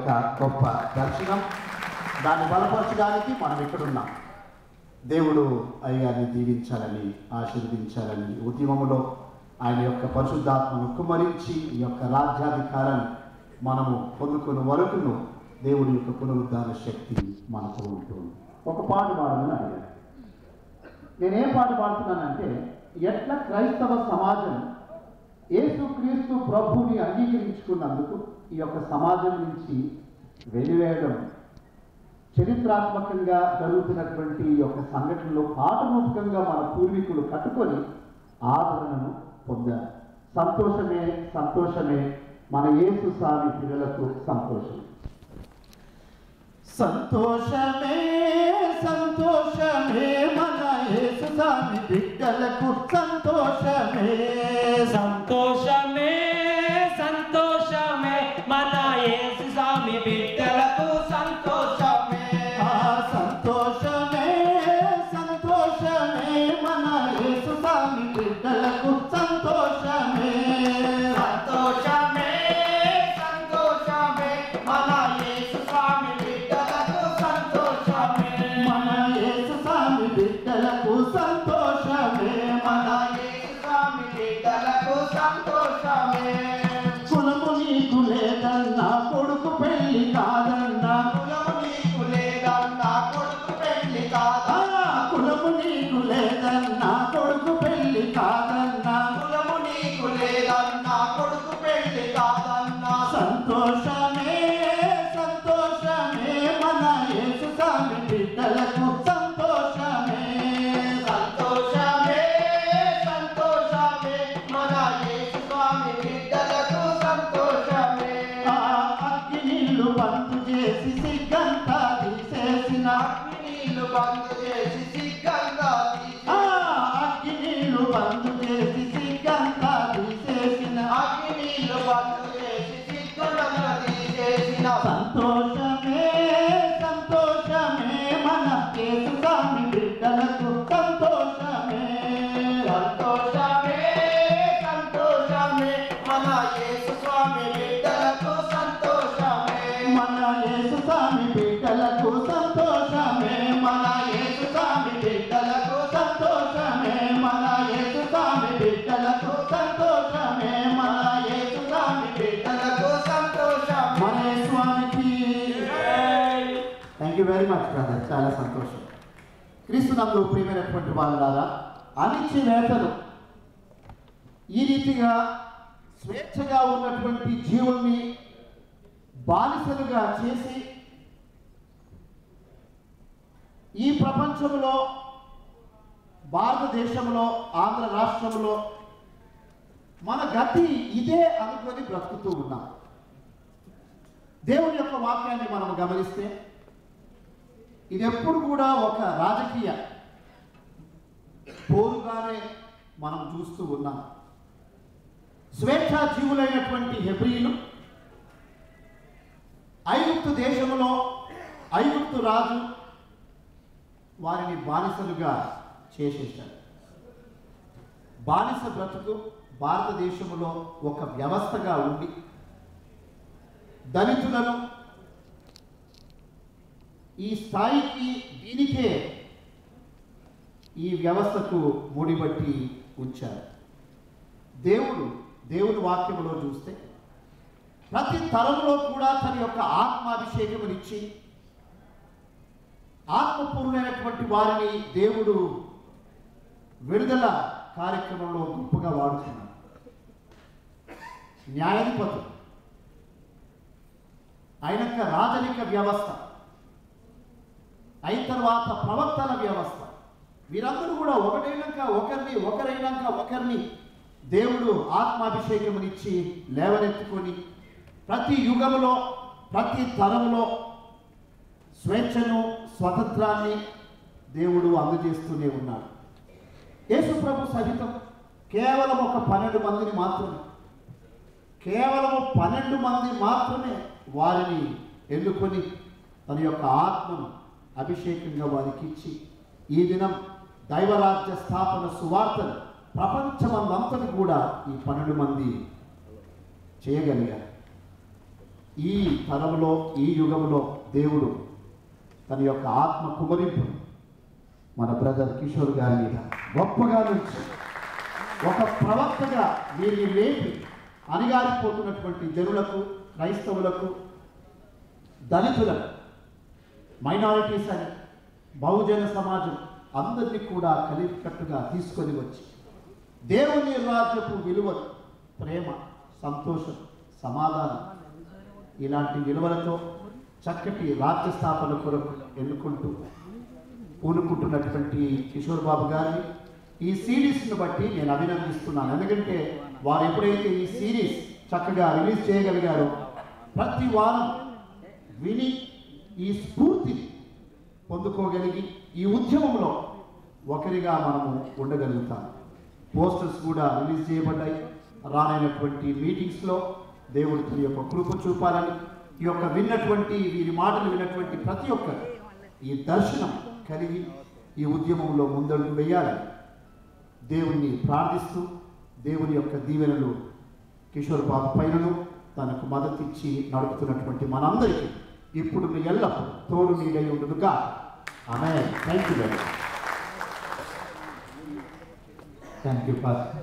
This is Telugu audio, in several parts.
ఒక గొప్ప దర్శనం దాన్ని బలపరచడానికి మనం ఇక్కడ ఉన్నాం దేవుడు అయ్యాన్ని దీవించాలని ఆశీర్వదించాలని ఉద్యమములో ఆయన యొక్క పరిశుద్ధాత్మను కుమ్మరించి ఈ యొక్క రాజ్యాధికారాన్ని మనము పొందుకున్న వరకును దేవుడి యొక్క పునరుద్ధార శక్తి మనతో ఉంటుంది ఒక పాట పాడమని అడిగాను నేనేం పాట పాడుతున్నానంటే ఎట్లా క్రైస్తవ సమాజం యేసుక్రీస్తు ప్రభుని అంగీకరించుకున్నందుకు ఈ యొక్క సమాజం నుంచి వెలివేయడం చరిత్రాత్మకంగా జరుగుతున్నటువంటి ఈ యొక్క సంఘటనలో పాఠరూపకంగా మన పూర్వీకులు కట్టుకొని ఆదరణను పొందారు సంతోషమే సంతోషమే మన యేసు స్వామి పిల్లలకు సంతోషం సంతోషమే సంతోషమే మన యేసు స్వామి బిడ్డలకు సంతోషమే సంతోషమే సంతోషమే మన యేసు స్వామి బిడ్డలకు సంతోషమే ఆ సంతోషమే సంతోషమే మన యేసు స్వామి బిడ్డలకు సంతోషమే సంతోషమే సంతోషమే మన యేసు స్వామి బిడ్డలకు సంతోషమే మన యేసు స్వామి బిడ్డలకు సంతోషమే మన యేసు స్వామి బిడ్డలకు సంతోషమే కులము నీకు లేదన్నా కొడుకు పెళ్లి కాదన్నా కులము నీకు లేదన్నా కొడుకు పెళ్లి కాదా ఆ, కులము నీకు లేదన్నా కొడుకు పెళ్లి కాదన్నా కులము నీకు లేదన్నా కొడుకు పెళ్లి కాదన్నా సంతోషమే సంతోషమే మన యేసు స్వామి బిడ్డలకు సంతోషమే సంతోషమే సంతోషమే మన యేసు స్వామి బిడ్డలకు సంతోషమే ఆ అగ్గి నీళ్లు బంధు చేసి సిగ్గంతా తీసేసిన అగ్ని నీళ్లు బంద్ చేసి సిగ్గంగా తీసి ఆ అగ్గి నీళ్లు బంధు చేసి సిగ్గంతా తీసేసిన అగ్ని నీళ్లు బంద్ చేసి సిగ్గులంగా తీసేసిన సంతోషమే సంతోషమే మన యేసు స్వామి బిడ్డలకు సంతోషమే సంతోషమే సంతోషమే మన యేసు స్వామి బిడ్డలకు సంతోషమే మన యేసు స్వామి బిడ్డలకు సంతోషమే మన యేసు స్వామి బిడ్డలకు సంతోషమే మన యేసు స్వామి బిడ్డలకు సంతోషమే మన యేసు స్వామి బిడ్డలకు బిడ్డలకు సంతోషమే మన యేసు స్వామికి thank you very much brother చాలా సంతోషం క్రీస్తు నందు ప్రియమైనటువంటి వాళ్ళారా అణిచివేతలు ఈ రీతిగా స్వేచ్ఛగా ఉన్నటువంటి జీవుల్ని బానిసలుగా చేసి ఈ ప్రపంచంలో భారతదేశంలో ఆంధ్ర రాష్ట్రంలో మన గతి ఇదే అనుకొని బ్రతుకుతూ ఉన్నాం దేవుని యొక్క వాక్యాన్ని మనం గమనిస్తే ఇది ఎప్పుడు కూడా ఒక రాజకీయ పోరుగానే మనం చూస్తూ ఉన్నాం స్వేచ్ఛా జీవులైనటువంటి హెబ్రియులు ఐగుప్తు దేశంలో ఐగుప్తు రాజు వారిని బానిసలుగా చేసేశారు బానిస బ్రతుకు భారతదేశంలో ఒక వ్యవస్థగా ఉండి దళితులను ఈ స్థాయికి దీనికే ఈ వ్యవస్థకు ముడిబట్టి ఉంచారు దేవుడు దేవుని వాక్యములో చూస్తే ప్రతి తరంలో కూడా తన యొక్క ఆత్మాభిషేకమునిచ్చి ఆత్మపూర్ణమైనటువంటి వారిని దేవుడు విడుదల కార్యక్రమంలో గొప్పగా వాడుతున్నాడు న్యాయాధిపతులు అయినాక రాజరిక వ్యవస్థ అయిన తర్వాత ప్రవక్తల వ్యవస్థ వీరందరూ కూడా ఒకటైనాక ఒకరిని ఒకరైనాక ఒకరిని దేవుడు ఆత్మాభిషేకమునిచ్చి లేవనెత్తుకొని ప్రతి యుగములో ప్రతి తరములో స్వేచ్ఛను స్వతంత్రాన్ని దేవుడు అందజేస్తూనే ఉన్నాడు యేసు ప్రభు సహితం కేవలం ఒక పన్నెండు మందిని మాత్రమే కేవలం పన్నెండు మంది మాత్రమే వారిని ఎన్నుకొని తన యొక్క ఆత్మను అభిషేకంగా వారికి ఇచ్చి ఈ దినం దైవరాజ్య స్థాపన సువార్తను ప్రపంచమందంతటి కూడా ఈ పన్నెండు మంది చేయగలిగారు ఈ తరంలో ఈ యుగంలో దేవుడు తన యొక్క ఆత్మ కుమరింపు మన బ్రదర్ కిషోర్ గారి మీద గొప్పగా నుంచి ఒక ప్రవక్తగా వీరిని లేపి అణిగారిపోతున్నటువంటి జనులకు క్రైస్తవులకు దళితులకు మైనారిటీస్ అని బహుజన సమాజం అందరినీ కూడా కలికట్టుగా తీసుకొని వచ్చి దేవుని రాజ్యపు విలువలు ప్రేమ సంతోషం సమాధానం ఇలాంటి విలువలతో చక్కటి రాజ్య స్థాపన కొరకు ఎన్నుకుంటూ పూనుకుంటున్నటువంటి కిషోర్ బాబు గారిని ఈ సిరీస్ను బట్టి నేను అభినందిస్తున్నాను ఎందుకంటే వారు ఎప్పుడైతే ఈ సిరీస్ చక్కగా రిలీజ్ చేయగలిగారో ప్రతి వారం విని ఈ స్ఫూర్తిని పొందుకోగలిగి ఈ ఉద్యమంలో ఒకరిగా మనము ఉండగలుగుతాం పోస్టర్స్ కూడా రిలీజ్ చేయబడ్డాయి రానైనటువంటి మీటింగ్స్లో దేవుడు తన యొక్క కృప చూపాలని ఈ యొక్క విన్నటువంటి వీరి మాటలు విన్నటువంటి ప్రతి ఒక్కరు ఈ దర్శనం కలిగి ఈ ఉద్యమంలో ముందడుగు వేయాలని దేవుణ్ణి ప్రార్థిస్తూ దేవుని యొక్క దీవెనలు కిషోర్ బాబు పైనను తనకు మద్దతిచ్చి నడుపుతున్నటువంటి మనందరికీ ఇప్పుడు మీ ఎల్లప్పుడూ తోడు నీడై ఉండుగా ఆమె thank you very much thank you పాస్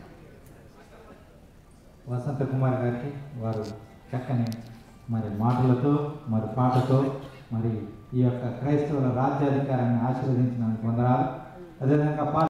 వసంత కుమార్ గారికి వారు చక్కని మరి మాటలతో మరి పాటతో మరి ఈ యొక్క క్రైస్తవుల రాజ్యాధికారాన్ని ఆశీర్వదించినందుకు వందనాలు అదేవిధంగా పాస్